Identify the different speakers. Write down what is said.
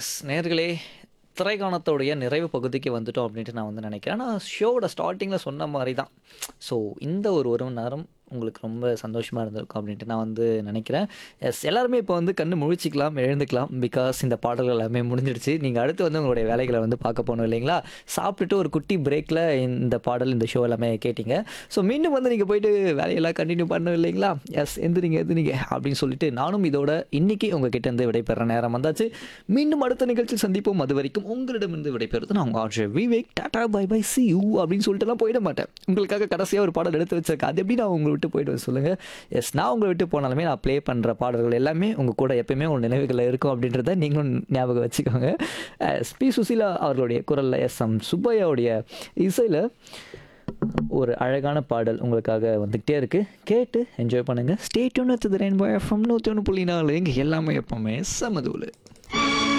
Speaker 1: S நேர்களே திரைக்காணத்தோடைய நிறைவு பகுதிக்கு வந்துட்டோம் அப்படின்ட்டு நான் வந்து நினைக்கிறேன் ஆனால் ஷோவோட ஸ்டார்டிங்கில் சொன்ன மாதிரி தான் ஸோ இந்த ஒரு ஒரு மணி நேரம் உங்களுக்கு ரொம்ப சந்தோஷமாக இருந்திருக்கும் அப்படின்ட்டு நான் வந்து நினைக்கிறேன் எஸ் எல்லாருமே இப்போ வந்து கண்ணு முழிச்சிக்கலாம் எழுந்துக்கலாம் பிகாஸ் இந்த பாடல்கள் எல்லாமே முடிஞ்சிடுச்சு நீங்கள் அடுத்து வந்து உங்களுடைய வேலைகளை வந்து பார்க்க போகணும் இல்லைங்களா சாப்பிட்டுட்டு ஒரு குட்டி பிரேக்கில் இந்த பாடல் இந்த ஷோ எல்லாமே கேட்டிங்க ஸோ மீண்டும் வந்து நீங்கள் போயிட்டு வேலையெல்லாம் கண்டினியூ பண்ணணும் இல்லைங்களா எஸ் எந்திரிங்க எந்திரிங்க அப்படின்னு சொல்லிட்டு நானும் இதோட இன்னைக்கு உங்ககிட்ட இருந்து விடைபெற நேரம் வந்தாச்சு மீண்டும் அடுத்த நிகழ்ச்சியில் சந்திப்போம் அது வரைக்கும் உங்களிடமிருந்து விடைபெறுறது நான் உங்கள் RJ Vivek tata bye bye see you அப்படின்னு சொல்லிட்டுலாம் போயிட மாட்டேன் உங்களுக்காக கடைசியாக ஒரு பாடல் எடுத்து வச்சிருக்கேன் அது எப்படி நான் உங்களை விட்டு போயிடுவேன் சொல்லுங்கள் எஸ் நான் உங்களை விட்டு போனாலுமே நான் ப்ளே பண்ணுற பாடல்கள் எல்லாமே உங்கள் கூட எப்பயுமே உங்கள் நினைவுகளில் இருக்கும் அப்படின்றத நீங்களும் ஞாபகம் வச்சுக்கோங்க எஸ் பி சுசீலா அவர்களுடைய குரலில் எஸ் எம் சுப்பையாவுடைய இசையில் ஒரு அழகான பாடல் உங்களுக்காக வந்துக்கிட்டே இருக்குது கேட்டு என்ஜாய் பண்ணுங்கள் ஸ்டேட் ஒன்று ரெயின்போ எஃப்எம் நூற்றி ஒன்று புள்ளி நாலு இங்கே எல்லாமே எப்பவுமே சமதூள்